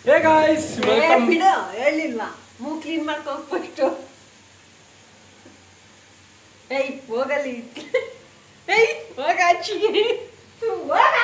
Hey guys ಏ, welcome ಬಿಡು ಹೇಳಿಲ್ವಾ ಮೂ ಕ್ಲೀನ್ ಮಾಡ್ಕೊಂಡ್ಬಿಟ್ಟು ಏಯ್ ಹೋಗಲಿ ಏಯ್ ಹೋಗ ಆಚೆಗೆ. ಥು, ಹೋಗ.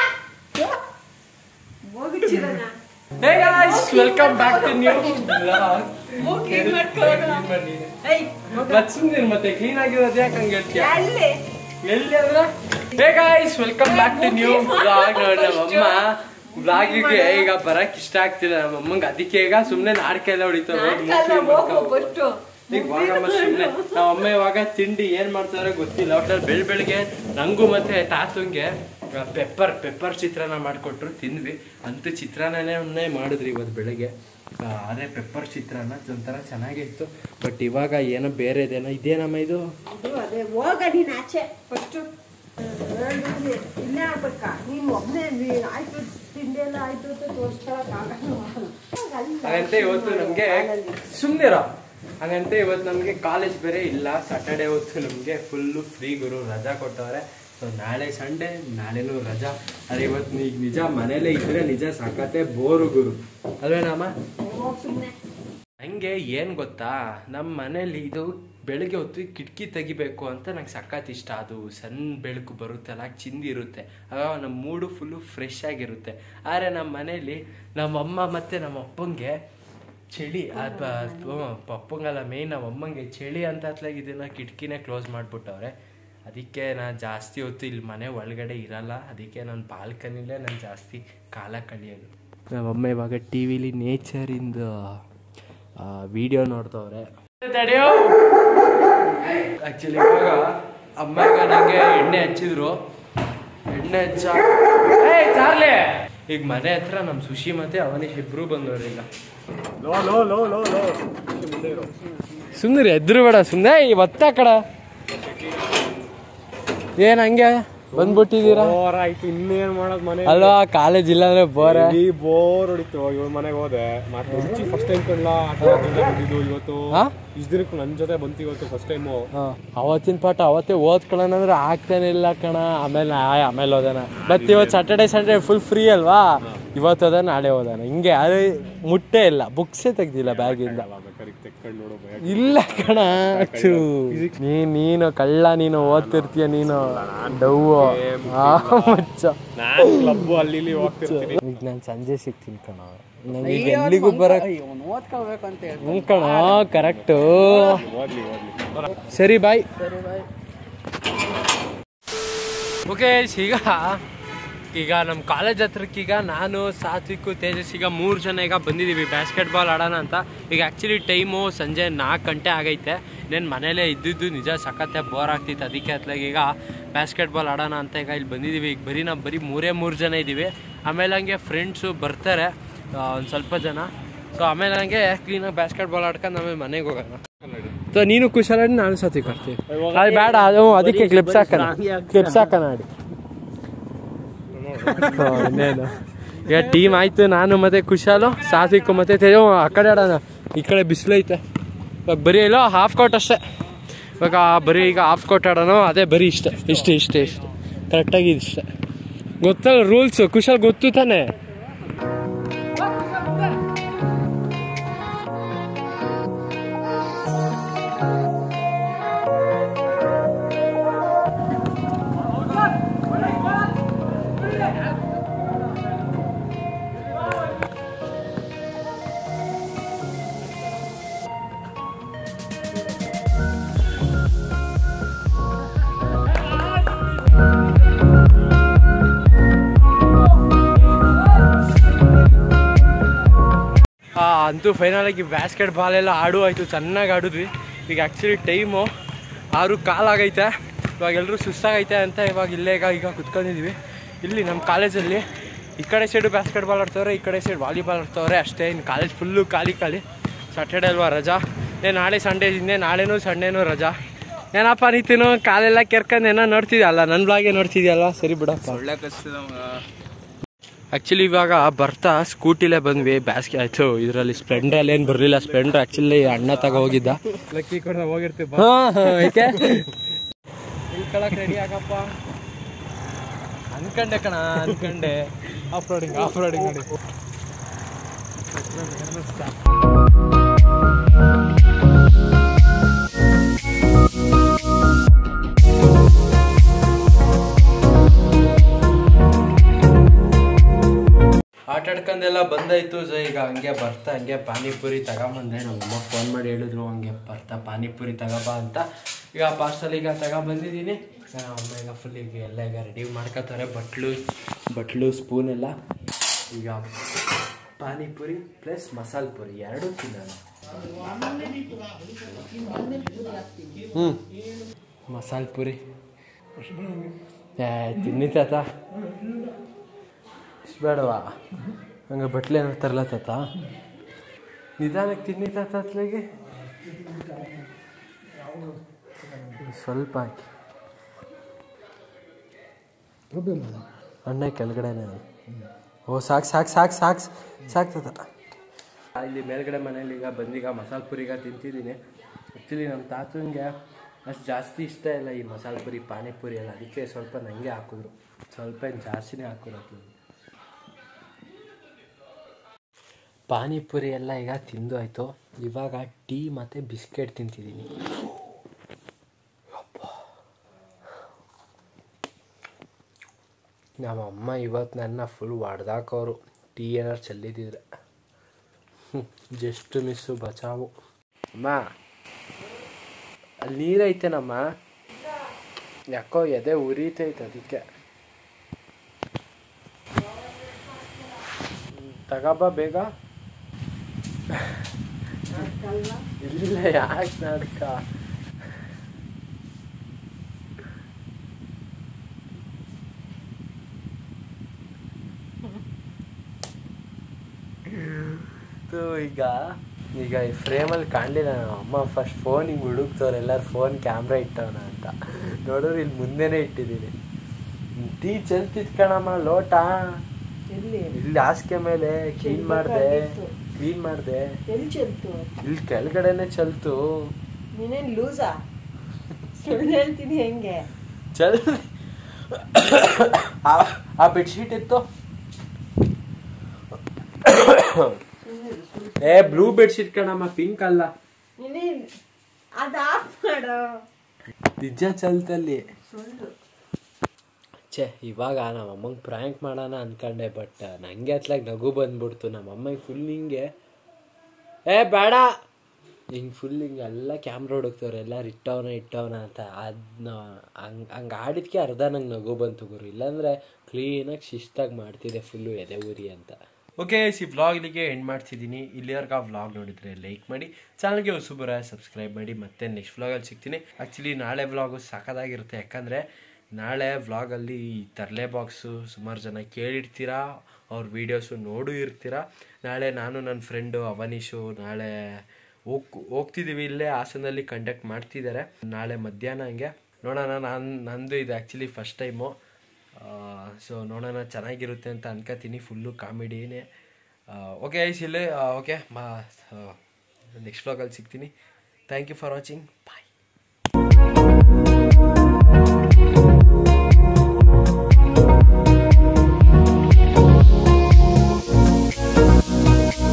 ಹೋಗು ಚಿರನ. Hey guys welcome back to new ಮೂ ಕ್ಲೀನ್ ಮಾಡ್ಕೊಳ್ಳೋಣ. ಏಯ್ ಹೋಗ. ಮತ್ ಸುಮ್ನಿರ್ ಮತ್ತೆ ಕ್ಲೀನ್ ಆಗಿರೋದು ಯಾಕೆ ಹಂಗೆ ಹೇಳ್ತೀಯ ಎಲ್ಲಿ? ಎಲ್ಲಿ ಅಂದ್ರೆ hey guys welcome back to new blog ನೋಡಿ ನಮ್ಮಮ್ಮ ಬ್ಲಾಗಿಗೆ ಈಗ ಬರಕ್ ಇಷ್ಟ ಆಗ್ತಿಲ್ಲ ನಮ್ಮಮ್ಮಂಗೆ ಅದಕ್ಕೆ ಈಗ ಸುಮ್ನೆ ನಾಡ್ಕೆಲ್ಲ ಹೊಡಿತಾರೆ ನಾಟ್ಕಲ್ಲ, ಹೋಗು ಫಸ್ಟು. ಈಗ ಹೋಗಮ್ಮ ಸುಮ್ನೆ ನಮ್ಮಮ್ಮ ಇವಾಗ ತಿಂಡಿ ಏನ್ ಮಾಡ್ತಾರೆ ಗೊತ್ತಿಲ್ಲ ಒಟ್ನಲ್ಲಿ ಬೆಳ್ ಬೆಳಿಗ್ಗೆ ನಂಗೂ ಮತ್ತೆ ತಾತಂಗೆ ಪೆಪ್ಪರ್ ಪೆಪ್ಪರ್ ಚಿತ್ರಾನ್ನ ಮಾಡಿಕೊಟ್ರು ತಿಂದ್ವಿ ಅಂತೂ ಚಿತ್ರಾನ್ನನೇ ಮಾಡಿದ್ರಿ ಇವತ್ತು ಬೆಳಿಗ್ಗೆ ಆ, ಅದೇ ಪೆಪ್ಪರ್ ಚಿತ್ರಾನ್ನ ಒಂಥರ ಚೆನ್ನಾಗಿತ್ತು ಬಟ್ ಇವಾಗ ಏನೋ ಬೇರೆದೇನೋ ಇದೇನಮ್ಮ ಇದು ಅದು ಅದೇ ಹೋಗ ನೀನ್ ಆಚೆ ಫಸ್ಟು ಇಲ್ಲ ಆಗ್ಬೇಕಾ ನೀನ್ ಒಬ್ನೇ ನೀನ್ ಆಯ್ತು ತಿಂಡಿ ಎಲ್ಲ ಆಯ್ತು ಅಂತ ತೋರಿಸ್ಕೊಳಕ್ ಹಾಗಂತ ಇವತ್ತು ನಮ್ಗೆ ಸುಮ್ನಿರೋ ಹಾಗಂತ ಇವತ್ತು ನಮ್ಗೆ ಕಾಲೇಜ್ ಬೇರೆ ಇಲ್ಲ ಸಾಟರ್ಡೆ ಹೊತ್ತು ನಮ್ಗೆ ಫುಲ್ಲು ಫ್ರೀ ಗುರು ರಜಾ ಕೊಟ್ಟವ್ರೆ ಸೊ ನಾಳೆ ಸಂಡೇ ನಾಳೆನೂ ರಜಾ ಅದೇ ಇವತ್ತು ಈಗ ನಿಜ ಮನೇಲೇ ಇದ್ರೆ ನಿಜ ಸಖತ್ತೆ ಬೋರು ಗುರು ಅಲ್ವೇನಮ್ಮ ಹೋಗ್ ಸುಮ್ನೆ ಹಂಗೆ ಏನ್ ಗೊತ್ತಾ ನಮ್ಮ ಮನೇಲಿ ಇದು ಬೆಳಗ್ಗೆ ಹೊತ್ತು ಕಿಟಕಿ ತೆಗಿಬೇಕು ಅಂತ ನಂಗೆ ಸಖತ್ ಇಷ್ಟ ಅದು ಸಣ್ಣ ಬೆಳಕು ಬರುತ್ತಲ್ಲ ಚಿಂದಿ ಇರುತ್ತೆ ಆಗ ನಮ್ಮ ಮೂಡು ಫುಲ್ಲು ಫ್ರೆಶ್ ಆಗಿರುತ್ತೆ ಆದರೆ ನಮ್ಮ ಮನೇಲಿ ನಮ್ಮಮ್ಮ ಮತ್ತು ನಮ್ಮ ಅಪ್ಪಂಗೆ ಚಳಿ ಅದು ಪಪ್ಪಂಗಲ್ಲ ಮೇಯ್ನ್ ನಮ್ಮ ಅಮ್ಮಂಗೆ ಚಳಿ ಅಂತ ಹತ್ಲಾಗ ಇದನ್ನ ಕಿಟಕಿನೇ ಕ್ಲೋಸ್ ಮಾಡಿಬಿಟ್ಟವ್ರೆ ಅದಕ್ಕೆ ನಾನು ಜಾಸ್ತಿ ಹೊತ್ತು ಇಲ್ಲಿ ಮನೆ ಒಳಗಡೆ ಇರಲ್ಲ ಅದಕ್ಕೆ ನಾನು ಬಾಲ್ಕನಿಲೇ ನಾನು ಜಾಸ್ತಿ ಕಾಲ ಕಳಿಯೋದು ನಮ್ಮಮ್ಮ ಇವಾಗ ಟಿ ವಿಲಿ ನೇಚರಿಂದ ವಿಡಿಯೋ ನೋಡ್ತವ್ರೆ ತಡೆಯೋ ಆಕ್ಚುಲಿ ಇವಾಗ ಅಮ್ಮ ಈಗ ನಂಗೆ ಎಣ್ಣೆ ಹಚ್ಚಿದ್ರು ಎಣ್ಣೆ ಹಚ್ಚ ಏಯ್ ಚಾರ್ಲಿ ಈಗ ಮನೆ ಹತ್ರ ನಮ್ಮ ಸುಶಿ ಮತ್ತೆ ಅವನೀಶ್ ಇಬ್ರು ಬಂದವ್ರು ಈಗ ಸುಂದರಿ ಎದ್ರು ಬೇಡ ಸುಮ್ಮನೆ ಒತ್ತ ಕಡ ಏನ್ ಹಂಗೆ ಬಂದ್ಬಿಟ್ಟಿದ್ದೀರಾ ಬೋರ್ ಆಯ್ತು ಇನ್ನೇನ್ ಮಾಡೋದ್ ಮನೆ ಅಲ್ವಾ ಕಾಲೇಜ್ ಇಲ್ಲ ಅಂದ್ರೆ ಬೋರ ಬೋರ್ ಹೊಡಿತು ಇವ್ರ ಮನೆಗೆ ಹೋದೆ ಮತ್ತೆ ಫಸ್ಟ್ ಟೈಮ್ ಕಣ್ಲ ಬಂದಿದ್ದು ಇವತ್ತು ಹಾ? ಇಷ್ಟ ದಿನಕ್ಕೆ ನನ್ ಜೊತೆ ಬಂತು ಇವತ್ತು ಫಸ್ಟ್ ಟೈಮು ಅವತ್ತಿನ ಪಾಠ ಅವತ್ತೇ ಓದ್ಕೊಳ್ಳೋಣ ಅಂದ್ರೆ ಆಗ್ತಾನೆ ಇಲ್ಲ ಕಣ ಆಮೇಲೆ ಆ- ಆಮೇಲೆ ಓದೋಣ ಬಟ್ ಇವತ್ತು ಸ್ಯಾಟರ್ಡೆ ಸಂಡೇ ಫುಲ್ ಫ್ರೀ ಅಲ್ವಾ ಇವತ್ತು ಓದ ನಾಳೆ ಓದೋಣ ಹಿಂಗೆ ಅದು ಮುಟ್ಟೆ ಇಲ್ಲ ಬುಕ್ಸೇ ತೆಗ್ದಿಲ್ಲ ಬ್ಯಾಗಿಂದ ಬೇಕಾದ್ರೆ ತೆಕ್ಕೊಂಡು ನೋಡೋ ಭಯ ಇಲ್ಲ ಕಣ ಥು. ನೀ ನೀನು ಕಳ್ಳ ನೀನು ಓದ್ತಿರ್ತೀಯ ನೀನು ಡವ್ವು ಆ, ಮಚ್ಚ ನಾನು ಕ್ಲಬ್ ಅಲ್ಲಿ ಇಲ್ಲಿ ಹೋಗ್ತಿರ್ತೀನಿ ಈಗ ನಾನು ಸಂಜೆ ಸಿಗ್ತೀನಿ ಕಣ ನನಗೆ ಈಗ ಎಲ್ಲಿಗೂ ಬರಕ್ ಓದ್ಕೋಬೇಕು ಅಂತ ಹೇಳಿ ಹ್ಞೂ ಕಣ ಕರೆಕ್ಟು ಓದ್ಲಿ ಓದ್ಲಿ ಸರಿ ಬಾಯ್ ಓಕೆ ಈಗ ಈಗ ನಮ್ಮ ಕಾಲೇಜ್ ಹತ್ರಕ್ಕೀಗ ನಾನು ಸಾತ್ವಿಕು ತೇಜಸ್ ಈಗ ಮೂರು ಜನ ಈಗ ಬಂದಿದ್ದೀವಿ ಬ್ಯಾಸ್ಕೆಟ್ ಬಾಲ್ ಆಡೋಣ ಅಂತ ಈಗ ಆ್ಯಕ್ಚುಲಿ ಟೈಮು ಸಂಜೆ ನಾಲ್ಕು ಗಂಟೆ ಆಗೈತೆ నేను ಮನೇಲೇ ಇದ್ದಿದ್ದು ನಿಜ ಸಖತ್ತೆ ಬೋರ್ ಆಗ್ತಿತ್ತು ಅದಕ್ಕೆ ಅತ್ಲಾಗ ಈಗ ಬ್ಯಾಸ್ಕೆಟ್ ಬಾಲ್ ಆಡೋಣ ಅಂತ ಈಗ ಇಲ್ಲಿ ಬಂದಿದ್ದೀವಿ ಈಗ ಬರೀ ನಾವು ಬರೀ ಮೂರೇ ಮೂರು ಜನ ಇದ್ದೀವಿ ಆಮೇಲೆ ಹಂಗೆ ಫ್ರೆಂಡ್ಸು ಬರ್ತಾರೆ ಒಂದು ಸ್ವಲ್ಪ ಜನ ಸೊ ಆಮೇಲೆ ಹಂಗೆ ಕ್ಲೀನಾಗಿ ಬ್ಯಾಸ್ಕೆಟ್ ಬಾಲ್ ಆಡ್ಕೊಂಡು ಆಮೇಲೆ ಮನೆಗೆ ಹೋಗೋಣ ಸೊ ನೀನು ಕುಶಾಲ ನಾನು ಸತಿ ಕೊಡ್ತೀನಿ ಅದು ಬೇಡ ಅದು ಅದಕ್ಕೆ ಕ್ಲಿಪ್ಸ್ ಹಾಕೋಣ ಕ್ಲಿಪ್ಸ್ ಹಾಕೋಣ ಆಡಿ ಹ್ಮ್, ಇನ್ನೇನು ಈಗ ಟೀಮ್ ಆಯ್ತು ನಾನು ಮತ್ತೆ ಕುಶಾಲು ಸಾತ್ವಿಕ್ ಮತ್ತೆ ತೇಜು ಆ ಕಡೆ ಆಡೋಣ ಈ ಕಡೆ ಬಿಸಿಲು ಐತೆ ಇವಾಗ ಬರೀ ಇಲ್ಲ ಹಾಫ್ ಕೋಟ್ ಅಷ್ಟೇ ಇವಾಗ ಬರೀ ಈಗ ಹಾಫ್ ಕೋಟ್ ಆಡೋಣ ಅದೇ ಬರೀ ಇಷ್ಟೇ ಇಷ್ಟೇ ಇಷ್ಟೇ ಇಷ್ಟೇ ಕರೆಕ್ಟಾಗಿ ಇಷ್ಟೇ ಗೊತ್ತಲ್ಲ ರೂಲ್ಸ್ ಕುಶಾಲ್ ಗೊತ್ತು ತಾನೆ ಆ, ಅಂತೂ ಫೈನಲ್ ಆಗಿ ಬ್ಯಾಸ್ಕೆಟ್ ಬಾಲ್ ಎಲ್ಲ ಆಡು ಆಯಿತು ಚೆನ್ನಾಗಿ ಆಡಿದ್ವಿ ಈಗ ಆ್ಯಕ್ಚುಲಿ ಟೈಮು ಆರು ಕಾಲಾಗೈತೆ ಇವಾಗ ಎಲ್ಲರೂ ಸುಸ್ತಾಗೈತೆ ಅಂತ ಇವಾಗ ಇಲ್ಲೇ ಈಗ ಈಗ ಕುತ್ಕೊಂಡಿದ್ವಿ ಇಲ್ಲಿ ನಮ್ಮ ಕಾಲೇಜಲ್ಲಿ ಈ ಕಡೆ ಸೈಡು ಬ್ಯಾಸ್ಕೆಟ್ ಬಾಲ್ ಆಡ್ತವ್ರೆ ಈ ಕಡೆ ಸೈಡ್ ವಾಲಿಬಾಲ್ ಆಡ್ತವ್ರೆ ಅಷ್ಟೇ ಇನ್ನು ಕಾಲೇಜ್ ಫುಲ್ಲು ಖಾಲಿ ಖಾಲಿ ಸಾಟರ್ಡೆ ಅಲ್ವಾ ರಜಾ ಏ ನಾಳೆ ಸಂಡೇ ಇನ್ನೇ ನಾಳೆನೂ ಸಂಡೇನೂ ರಜಾ ಏನಪ್ಪ ನೀತಿನು ಕಾಲೆಲ್ಲ ಕೆರ್ಕೊಂಡು ಏನೋ ನೋಡ್ತಿದ್ಯಲ್ಲ ನನ್ನ ಬ್ಲಾಗೆ ನೋಡ್ತಿದ್ಯಲ್ವಾ ಸರಿ ಬಿಡಪ್ಪ ಒಳ್ಳೆ ಆ್ಯಕ್ಚುಲಿ ಇವಾಗ ಬರ್ತಾ ಸ್ಕೂಟಿಲೇ ಬಂದ್ವಿ ಬ್ಯಾಸ್ಗೆ ಆಯ್ತು ಇದರಲ್ಲಿ ಸ್ಪ್ಲೆಂಡ್ರಲ್ಲಿ ಏನು ಬರಲಿಲ್ಲ ಸ್ಪ್ಲೆಂಡರ್ ಆ್ಯಕ್ಚುಲಿ ಅಣ್ಣ ತಗೋ ಹೋಗಿದ್ದ ಲಕ್ಕಿ ಕೊಡ ಹೋಗಿರ್ತೀವಿ ಹಾ ಏಕೆ ಇಳ್ಕೊಳಕ್ ರೆಡಿ ಆಗಪ್ಪ ಅನ್ಕಂಡೆ ಕಣ ಅನ್ಕಂಡೆ ಆಫ್ ರೋಡಿಂಗ್ ಆಫ್ ರೋಡಿಂಗ್ ನೋಡಿ ಆಟ ಆಡ್ಕೊಂಡೆಲ್ಲ ಬಂದಾಯ್ತು ಸೊ ಈಗ ಹಂಗೆ ಬರ್ತಾ ಹಂಗೆ ಪಾನಿಪುರಿ ತಗೊಂಬಂದೆ ನಮ್ಮಮ್ಮ ಫೋನ್ ಮಾಡಿ ಹೇಳಿದ್ರು ಹಂಗೆ ಬರ್ತಾ ಪಾನಿಪುರಿ ತಗೋಬಾ ಅಂತ ಈಗ ಪಾರ್ಸಲ್ ಈಗ ತಗೊಂಬಂದಿದ್ದೀನಿ ಅಮ್ಮ ಈಗ ಫುಲ್ ಈಗ ಎಲ್ಲ ಈಗ ರೆಡಿ ಮಾಡ್ಕೋತಾರೆ ಬಟ್ಲು ಬಟ್ಲು ಸ್ಪೂನ್ ಎಲ್ಲ ಈಗ ಪಾನಿಪುರಿ ಪ್ಲಸ್ ಮಸಾಲ ಪುರಿ ಎರಡೂ ತಿನ್ನೋಣ ಹ್ಞೂ ಮಸಾಲ ಪುರಿ ಏ ತಿನ್ನಿ ತಾತ ಇಷ್ಟು ಬೇಡವಾ ಹಂಗೆ ಬಟ್ಲೆ ಏನಾರು ತರಲ ತಾತ ನಿಧಾನಕ್ಕೆ ತಿನ್ನಿ ತಾತ ಅತ್ಲಾಗೆ ಸ್ವಲ್ಪ ಹಾಕಿ ಅಣ್ಣ ಕೆಳಗಡೆನೆ ಓ ಸಾಕು ಸಾಕು ಸಾಕು ಸಾಕು ಸಾಕು ತಾತ ಇಲ್ಲಿ ಮೇಲ್ಗಡೆ ಮನೇಲಿ ಈಗ ಬಂದೀಗ ಮಸಾಲೆ ಪುರಿಗ ತಿಂತಿದ್ದೀನಿ ಆ್ಯಕ್ಚುಲಿ ನಮ್ಮ ತಾತನಿಗೆ ಅಷ್ಟು ಜಾಸ್ತಿ ಇಷ್ಟ ಇಲ್ಲ ಈ ಮಸಾಲೆ ಪುರಿ ಪಾನಿಪುರಿ ಎಲ್ಲ ಅದಕ್ಕೆ ಸ್ವಲ್ಪ ನನಗೆ ಹಾಕಿದ್ರು ಸ್ವಲ್ಪ ಏನು ಜಾಸ್ತಿನೇ ಹಾಕಿದ್ರು ಪಾನಿಪುರಿ ಎಲ್ಲ ಈಗ ತಿಂದು ಆಯಿತು ಇವಾಗ ಟೀ ಮತ್ತು ಬಿಸ್ಕೆಟ್ ತಿಂತಿದ್ದೀನಿ ನಮ್ಮಮ್ಮ ಇವತ್ತು ನನ್ನ ಫುಲ್ ಹೊಡ್ದಾಕೋರು ಟೀ ಏನಾರು ಚೆಲ್ಲಿದ್ದಿದ್ರೆ ಜಸ್ಟ್ ಮಿಸ್ಸು ಬಚಾವು ಅಮ್ಮ ಅಲ್ಲಿ ನೀರೈತೇನಮ್ಮ ಯಾಕೋ ಎದೆ ಉರಿತೈತೆ ಅದಕ್ಕೆ ತಗೋಬಾ ಬೇಗ ಇಲ್ಲ ಯಾಕೆ ನಾಟಕ ಸೊ ಈಗ ಈಗ ಈ ಫ್ರೇಮಲ್ಲಿ ಕಾಣಲಿಲ್ಲ ನಮ್ಮ ಅಮ್ಮ ಫಸ್ಟ್ ಫೋನ್ ಹಿಂಗೆ ಹುಡುಕ್ತವ್ರೆ ಎಲ್ಲರೂ ಫೋನ್ ಕ್ಯಾಮ್ರಾ ಇಟ್ಟವನ ಅಂತ ನೋಡಿದ್ರೆ ಇಲ್ಲಿ ಮುಂದೆನೇ ಇಟ್ಟಿದ್ದೀನಿ ಟೀ ಚೆಲ್ತಿದ್ ಕಣಮ್ಮ ಲೋಟ ಎಲ್ಲಿ ಇಲ್ಲಿ ಹಾಸಿಗೆ ಮೇಲೆ ಕ್ಲೀನ್ ಮಾಡಿದೆ ಕ್ಲೀನ್ ಮಾಡಿದೆ ಎಲ್ಲಿ ಚೆಲ್ತು ಇಲ್ಲಿ ಕೆಳಗಡೆನೆ ಚಲ್ತು ನೀನೇನ್ ಲೂಸಾ ಸುಳ್ಳು ಹೇಳ್ತೀನಿ ಹೆಂಗೆ ಚಲ್ ಆ- ಆ ಬೆಡ್ಶೀಟ್ ಇತ್ತು ಏ ಬ್ಲೂ ಬೆಡ್ಶೀಟ್ ಕಣಮ್ಮ ಪಿಂಕ್ ಅಲ್ಲ ನೀನೇ ಅದ್ ಆಫ್ ಮಾಡೋ ನಿಜ ಚಲ್ತಲ್ಲಿ ಸುಳ್ಳು ಛೇ ಇವಾಗ ನಮ್ಮ ಅಮ್ಮಂಗೆ ಪ್ರ್ಯಾಂಕ್ ಮಾಡೋಣ ಅನ್ಕೊಂಡೆ ಬಟ್ ನನಗೆ ಅತ್ಲಾಗ ನಗು ಬಂದ್ಬಿಡ್ತು ನಮ್ಮ ಅಮ್ಮಂಗೆ ಫುಲ್ ಹಿಂಗೆ ಏ ಬೇಡ ಹಿಂಗೆ ಫುಲ್ ಹಿಂಗೆ ಎಲ್ಲ ಕ್ಯಾಮ್ರಾ ಹುಡುಕ್ತವ್ರೆ ಎಲ್ಲರೂ ಇಟ್ಟವನ ಇಟ್ಟವನ ಅಂತ ಅದನ್ನ ಹಂಗೆ ಹಂಗೆ ಆಡಿದ್ಕೆ ಅರ್ಧ ನಂಗೆ ನಗು ಬಂತು ಗುರು ಇಲ್ಲಾಂದರೆ ಕ್ಲೀನಾಗಿ ಶಿಸ್ತಾಗಿ ಮಾಡ್ತಿದ್ದೆ ಫುಲ್ಲು ಎದೆ ಉರಿ ಅಂತ ಓಕೆ ಈ ವ್ಲಾಗ್ ಇಲ್ಲಿಗೆ ಎಂಡ್ ಮಾಡ್ತಿದ್ದೀನಿ ಇಲ್ಲಿವರೆಗೆ ಆ ವ್ಲಾಗ್ ನೋಡಿದರೆ ಲೈಕ್ ಮಾಡಿ ಚಾನಲ್ಗೆ ಹೊಸಬರ ಸಬ್ಸ್ಕ್ರೈಬ್ ಮಾಡಿ ಮತ್ತೆ ನೆಕ್ಸ್ಟ್ ವ್ಲಾಗಲ್ಲಿ ಸಿಗ್ತೀನಿ ಆ್ಯಕ್ಚುಲಿ ನಾಳೆ ವ್ಲಾಗು ಸಖತ್ತಾಗಿರುತ್ತೆ ಯಾಕಂದರೆ ನಾಳೆ ವ್ಲಾಗಲ್ಲಿ ಈ ತರಲೆ ಬಾಕ್ಸು ಸುಮಾರು ಜನ ಕೇಳಿರ್ತೀರಾ ಅವ್ರ ವೀಡಿಯೋಸು ನೋಡು ಇರ್ತೀರಾ ನಾಳೆ ನಾನು ನನ್ನ ಫ್ರೆಂಡು ಅವನೀಶು ನಾಳೆ ಹೋಗ್ ಹೋಗ್ತಿದ್ದೀವಿ ಇಲ್ಲೇ ಹಾಸನಲ್ಲಿ ಕಂಡಕ್ಟ್ ಮಾಡ್ತಿದ್ದಾರೆ ನಾಳೆ ಮಧ್ಯಾಹ್ನ ಹಂಗೆ ನೋಡೋಣ ನಾನು ನಂದು ಇದು ಆ್ಯಕ್ಚುಲಿ ಫಸ್ಟ್ ಟೈಮು ಸೊ ನೋಡೋಣ ಚೆನ್ನಾಗಿರುತ್ತೆ ಅಂತ ಅನ್ಕೋತೀನಿ ಫುಲ್ಲು ಕಾಮಿಡಿನೇ ಓಕೆ ಐಸ್ ಇಲ್ಲೇ ಓಕೆ ಮಾ ನೆಕ್ಸ್ಟ್ ವ್ಲಾಗಲ್ಲಿ ಸಿಗ್ತೀನಿ thank you for watching bye